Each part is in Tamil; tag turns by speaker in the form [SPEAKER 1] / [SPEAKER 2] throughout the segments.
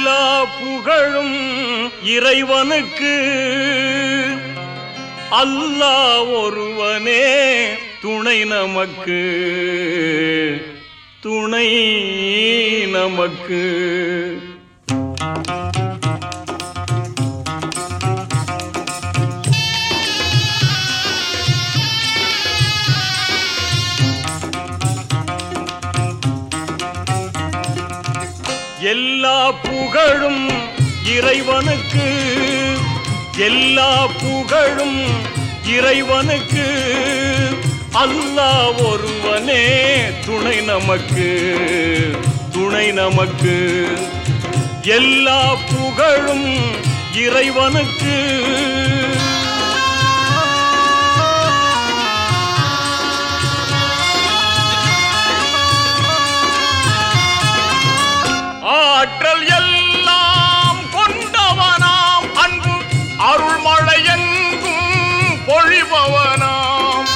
[SPEAKER 1] எல்லா புகழும் இறைவனுக்கு அல்லாஹ் ஒருவனே துணை நமக்கு துணை நமக்கு எல்லா புகழும் இறைவனுக்கு எல்லா புகழும் இறைவனுக்கு அல்லாஹ் ஒருவனே துணை நமக்கு துணை நமக்கு எல்லா புகழும் இறைவனுக்கு ஆற்றல் எல்லாம் கொண்டவனாம் அன்பு அருள்மழை எங்கும் பொழிபவனாம்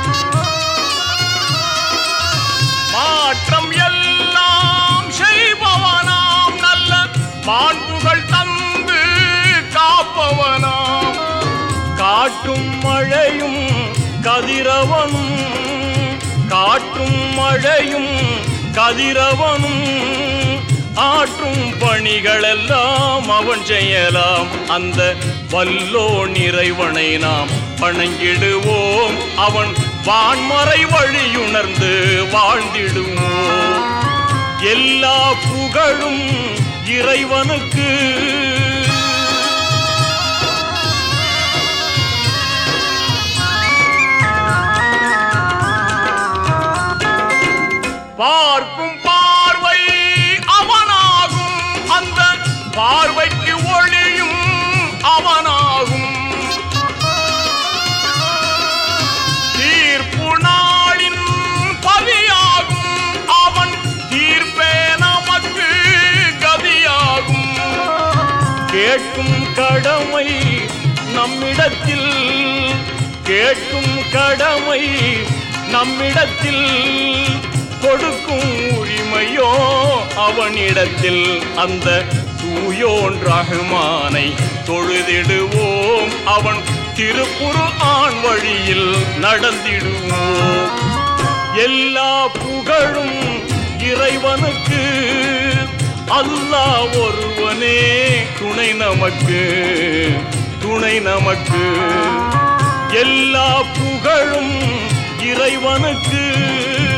[SPEAKER 1] மாற்றம் எல்லாம் செய்பவனாம் நல்ல மாண்புகள் தந்து காப்பவனாம் காட்டும் மழையும் கதிரவனும் காட்டும் மழையும் கதிரவனும் ஆற்றும் பணிகளெல்லாம் அவன் செய்யலாம் அந்த வல்லோன் இறைவனை நாம் வணங்கிடுவோம் அவன் வான்மறை வழியுணர்ந்து வாழ்ந்திடுவோம் எல்லா புகழும் இறைவனுக்கு பார்க்கும் பார்வை அவனாகும் அந்த பார்வைக்கு ஒளியும் அவனாகும் தீர்ப்பு நாளின் பதியாகும் அவன் தீர்ப்பே நமக்கு கதியாகும் கேட்கும் கடமை நம்மிடத்தில் கேட்கும் கடமை நம்மிடத்தில் கொடுக்கும் உரிமையோ அவனிடத்தில் அந்த தூயோன் ரஹ்மானை தொழுதிடுவோம் அவன் திருப்புரு ஆண் வழியில் நடந்திடுவோம் எல்லா புகழும் இறைவனுக்கு அல்லாஹ் ஒருவனே துணை நமக்கு துணை நமக்கு எல்லா புகழும் இறைவனுக்கு